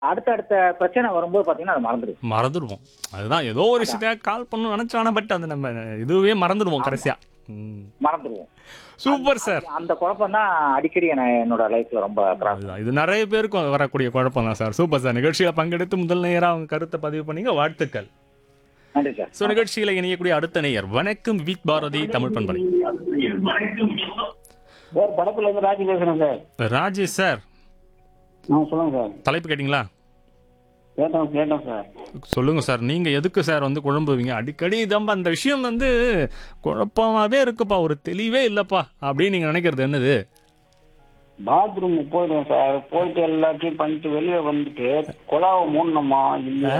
அடுத்தடுத்த பிரச்சனை வரும்போது பாத்தீங்கன்னா அது மறந்துடும் மறந்துடுவோம் அதுதான் ஏதோ ஒரு விஷயத்த கால் பண்ணணும் நினைச்சானா பட் அது நம்ம இதுவே மறந்துடுவோம் கடைசியா ம். மறந்துடுவோம் சூப்பர் சார் அந்த குழப்பம் தான் அடிக்கடி நான் என்னோட லைஃப்ல ரொம்ப கிராஸ் அதுதான் இது நிறைய பேருக்கும் வரக்கூடிய குழப்பம் தான் சார் சூப்பர் சார் நிகழ்ச்சியில பங்கெடுத்து முதல் நேரா அவங்க கருத்தை பதிவு பண்ணீங்க வாழ்த்துக்கள் நன்றி சார் ஸோ நிகழ்ச்சியில இணையக்கூடிய அடுத்த நேயர் வணக்கம் வித் பாரதி தமிழ் பண்பலை சார் படத்துல இருந்து ராஜி பேசுறேன் சார் ராஜேஷ் சார் நான் சொல்லுங்க சார் தலைப்பு கேட்டிங்களா கேட்டோம் கேட்டோம் சார் சொல்லுங்க சார் நீங்க எதுக்கு சார் வந்து குழம்புவீங்க அடிக்கடி இதம்பா அந்த விஷயம் வந்து குழப்பமாவே இருக்குப்பா ஒரு தெளிவே இல்லப்பா அப்படின்னு நீங்க நினைக்கிறது என்னது பாத்ரூம் போயிடுவேன் சார் போயிட்டு எல்லாத்தையும் பண்ணிட்டு வெளியே வந்துட்டு குழாவை மூடணுமா இல்ல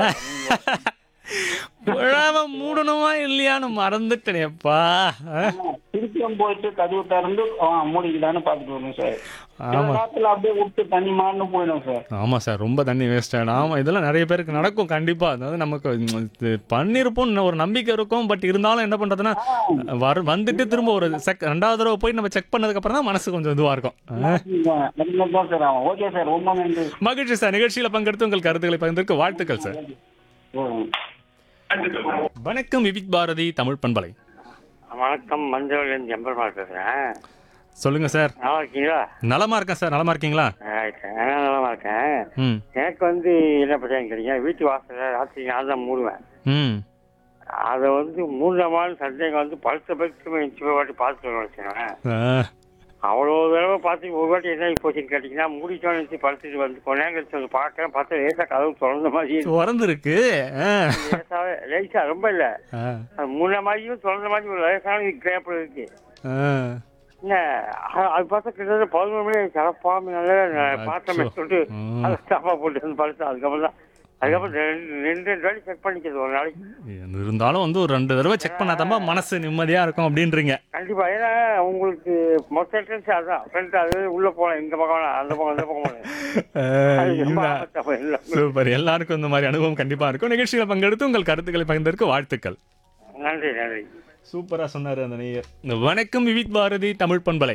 குழாம மூடணுமா இல்லையான்னு மறந்துட்டேனேப்பா திருப்பியும் போயிட்டு கதவு திறந்து ஆ, மூடிக்கலான்னு பாத்துட்டு வருவேன் சார் சில ஆமா நேரத்துல அப்படியே விட்டு தண்ணி மான்னு போயிடும் சார் ஆமா சார் ரொம்ப தண்ணி வேஸ்ட் ஆகிடும் ஆமா இதெல்லாம் நிறைய பேருக்கு நடக்கும் கண்டிப்பா அதாவது நமக்கு ம், இது பண்ணிருப்போம்னு ஒரு நம்பிக்கை இருக்கும் பட் இருந்தாலும் என்ன பண்றதுன்னா வர வந்துட்டு திரும்ப ஒரு செக் ரெண்டாவது தடவை போய் நம்ம செக் பண்ணதுக்கு அப்புறம் தான் மனசு கொஞ்சம் இதுவா இருக்கும் தான் சார் ஆகும் ஓகே சார் ரொம்ப நன்றி மகிழ்ச்சி சார் நிகழ்ச்சியில பங்கெடுத்து உங்கள் கருத்துக்களை பகிர்ந்ததற்கு வாழ்த்துக்கள் சார் ம். வணக்கம் விவிக் பாரதி தமிழ் பண்பலை வணக்கம் மஞ்சள்லேருந்து எம்பெருமாள் பேசுகிறேன் சொல்லுங்க சார் நல்லா இருக்கீங்களா நலமா இருக்கேன் சார் நலமா இருக்கீங்களா ரைட் நான் நலமா இருக்கேன் ம் எனக்கு வந்து என்ன பிரச்சனை கிடைக்கும் வீட்டு வாசலில் ராத்திரி நான் தான் மூடுவேன் ம் அதை வந்து மூணாமல் சந்தேகம் வந்து பழுத்த பழுத்து இன்ச்சு போய் வாட்டி பார்த்துட்டு வச்சுக்கோங்க ஆ, அவ்வளோ தடவை பார்த்து ஒரு வாட்டி என்ன போச்சுன்னு கேட்டிங்கன்னா மூடிட்டோன்னு நினச்சி பழுத்துட்டு வந்து கொஞ்ச நேரம் கழிச்சு வந்து பார்க்குறேன் பார்த்தா லேசாக கதவு திறந்த மாதிரி திறந்திருக்கு ஆ, லேசாக லேசாக ரொம்ப இல்லை ஆ, அது மூணு மாதிரியும் திறந்த மாதிரி ஒரு லேசான கிரேப் இருக்கு ஆ. என்ன அ- அது பார்த்தா கிட்டத்தட்ட பதினோரு மணி சிறப்பாக நல்லா பார்த்தோமே சொல்லிட்டு ம். அதை ஸ்டாப்பாக போட்டு வந்து பழுத்து அதுக்கப்புறம் தான் அதுக்கப்புறம் ரெண்டு ரெண்டு ரெண்டு வாட்டி செக் பண்ணிக்கிறது ஒரு நாளைக்கு இருந்தாலும் வந்து ஒரு ரெண்டு தடவை செக் பண்ணாதாம்பா மனசு நிம்மதியா இருக்கும் அப்படின்றீங்க கண்டிப்பா ஏன்னா உங்களுக்கு மொத்த என்ட்ரன்ஸ் அதான் ஃப்ரெண்ட் அது உள்ள போகலாம் இந்த பக்கம் வேணாம் அந்த பக்கம் அந்த பக்கம் போகலாம் ஆ, அது ரொம்ப இல்ல. ஆபத்தான இல்லை. சூப்பர் எல்லாருக்கும் இந்த மாதிரி அனுபவம் கண்டிப்பா இருக்கும் நிகழ்ச்சியில பங்கெடுத்து உங்கள் கருத்துக்களை பகிர்ந்ததற்கு வாழ்த்துக்கள் நன்றி நன்றி சூப்பரா சொன்னாரு அந்த நேயர் இந்த வணக்கம் விவித் பாரதி தமிழ் பண்பலை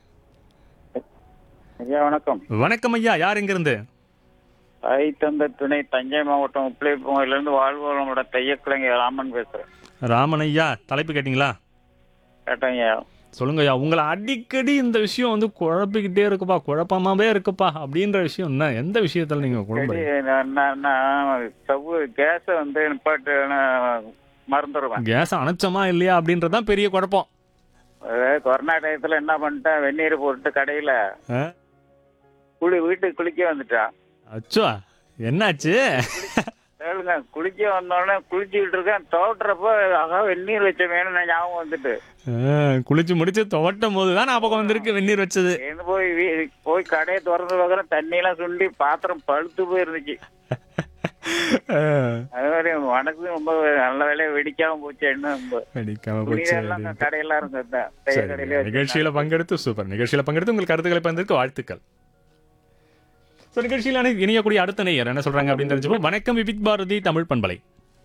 ஐயா வணக்கம் வணக்கம் ஐயா யார் எங்க இருந்து ஐ தந்த துணை தஞ்சை மாவட்டம் உப்பிலிப்பூங்கில இருந்து வாழ்வோளமோட தையக்கிழங்க ராமன் பேசுறேன் ராமன் ஐயா தலைப்பு கேட்டிங்களா கேட்டேன் ஐயா சொல்லுங்க ஐயா உங்களை அடிக்கடி இந்த விஷயம் வந்து குழப்பிக்கிட்டே இருக்குப்பா குழப்பமாவே இருக்குப்பா அப்படின்ற விஷயம் என்ன எந்த விஷயத்துல நீங்க சரி, குழம்புறீங்க நான் நான் நான் ஸ்டவ் கேஸை வந்து நிப்பாட்டு நான் மறந்துடுவேன் கேஸ் அணைச்சோமா இல்லையா அப்படின்றதுதான் பெரிய குழப்பம் அதாவது கொரோனா டயத்துல என்ன பண்ணிட்டேன் வெந்நீர் போட்டு கடையில ஆ? குளி வீட்டுக்கு குளிக்க வந்துட்டான் அச்சோ என்னாச்சு கேளுங்க குளிக்க வந்தோடனே குளிச்சுக்கிட்டு இருக்கேன் தோட்டுறப்ப ஆகா வெந்நீர் வச்ச வேணும் நான் ஞாபகம் வந்துட்டு ஆ, குளிச்சு முடிச்சு துவட்டும் போது தான் ஞாபகம் வந்திருக்கு வெந்நீர் வச்சது சேர்ந்து போய் வீ- போய் கடையை திறந்து பார்க்குறேன் தண்ணியெல்லாம் சுண்டி பாத்திரம் பழுத்து போயிருந்துச்சு ஆ, அது மாதிரி மனசு ரொம்ப நல்ல வேலையை வெடிக்காம போச்சு என்ன ரொம்ப வெடிக்காம போச்சு துணியெல்லாம் கடையெல்லாம் இருந்தது தைய சரி, கடையில நிகழ்ச்சியில பங்கெடுத்து சூப்பர் நிகழ்ச்சியில பங்கெடுத்து உங்கள் கருத்துக்களை பகிர்ந்ததற்கு வாழ்த்துக்கள் ஸோ நிகழ்ச்சியில் அனை- இணையக்கூடிய அடுத்த நேயர் என்ன சொல்றாங்க அப்படின்னு தெரிஞ்சுப்போம் வணக்கம் விபித் பாரதி தமிழ் பண்பலை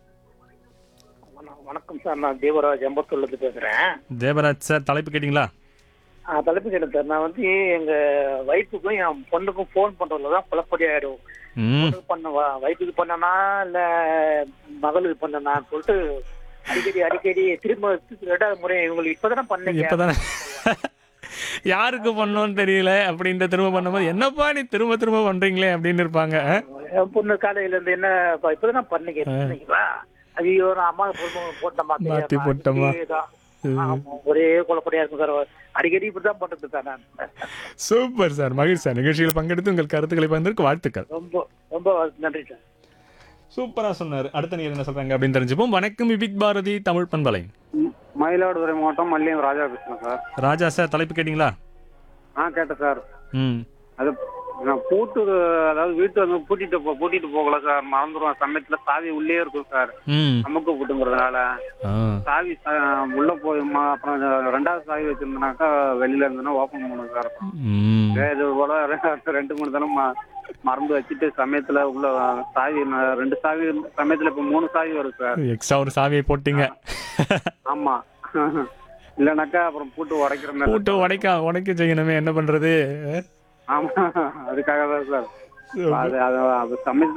வணக்கம் சார் நான் தேவராஜ் அம்பத்தூர்ல இருந்து பேசுறேன் தேவராஜ் சார் தலைப்பு கேட்டிங்களா ஆ, தலைப்பு கேட்டேன் சார் நான் வந்து எங்க வைஃபுக்கும் என் பொண்ணுக்கும் ஃபோன் பண்றதுல தான் குழப்படி ஆயிடும் ம் பொண்ணுக்கு பண்ணவா வைஃபுக்கு பண்ணனா இல்ல மகளுக்கு பண்ணனான்னு சொல்லிட்டு அடிக்கடி அடிக்கடி திரும்ப ரெண்டாவது முறை இவங்களுக்கு இப்பதானே பண்ணீங்க இப்பதானே யாருக்கு பண்ணோன்னு தெரியல அப்படின்ட்டு திரும்ப பண்ணும்போது என்னப்பா நீ திரும்ப திரும்ப பண்றீங்களே அப்படின்னு இருப்பாங்க என் பொண்ணு காலையில இருந்து என்ன இப்ப இப்பதானே பண்ணீங்க பண்ணீங்களா ஐயோ நான் அம்மா பொண்ணு போட்டமா மாத்தி போட்டோமா? ஒரே குழப்படியா இருக்கும் சார் அடிக்கடி இப்படிதான் பண்றது சார் நான் சூப்பர் சார் மகிழ் சார் நிகழ்ச்சியில் பங்கெடுத்து உங்கள் கருத்துக்களை பகிர்ந்ததற்கு வாழ்த்துக்கள் ரொம்ப ரொம்ப நன்றி சார் சூப்பரா சொன்னார் அடுத்த நேயர் என்ன சொல்றாங்க அப்படின்னு தெரிஞ்சுப்போம் வணக்கம் விபித் பாரதி தமிழ் பண்பலை மயிலாடுதுறை மாவட்டம் மல்லியம் ராஜா பேசுறேன் சார் ராஜா சார் தலைப்பு கேட்டிங்களா ஆ கேட்டேன் சார் ம் அது நான் பூட்டு அதாவது வீட்டு வந்து பூட்டிட்டு போ பூட்டிட்டு போகல சார் மறந்துடுவேன் சமயத்துல சாவி உள்ளே இருக்கும் சார் ம் அமுக்கு பூட்டுங்கிறதுனால ஆ சாவி சா- உள்ள போயுமா அப்புறம் இந்த ரெண்டாவது சாவி வச்சிருந்தனாக்கா வெளியில இருந்ததுன்னா ஓப்பன் பண்ணும் சார் ம் இது போல ரெ- ரெண்டு மூணு தினம் ம- மறந்து வச்சுட்டு சமயத்துல உள்ள சாவி நான் ரெண்டு சாவி சமயத்துல இப்ப மூணு சாவி வரும் சார் எக்ஸ்ட்ரா ஒரு சாவியை போட்டீங்க ஆமா இல்லைனாக்கா அப்புறம் பூட்டு உடைக்கிற மாதிரி பூட்டு உடைக்க உடைக்க செய்யணுமே என்ன பண்றது ஆமா அதுக்காக தான் சார் அது அது அது சமயத்துல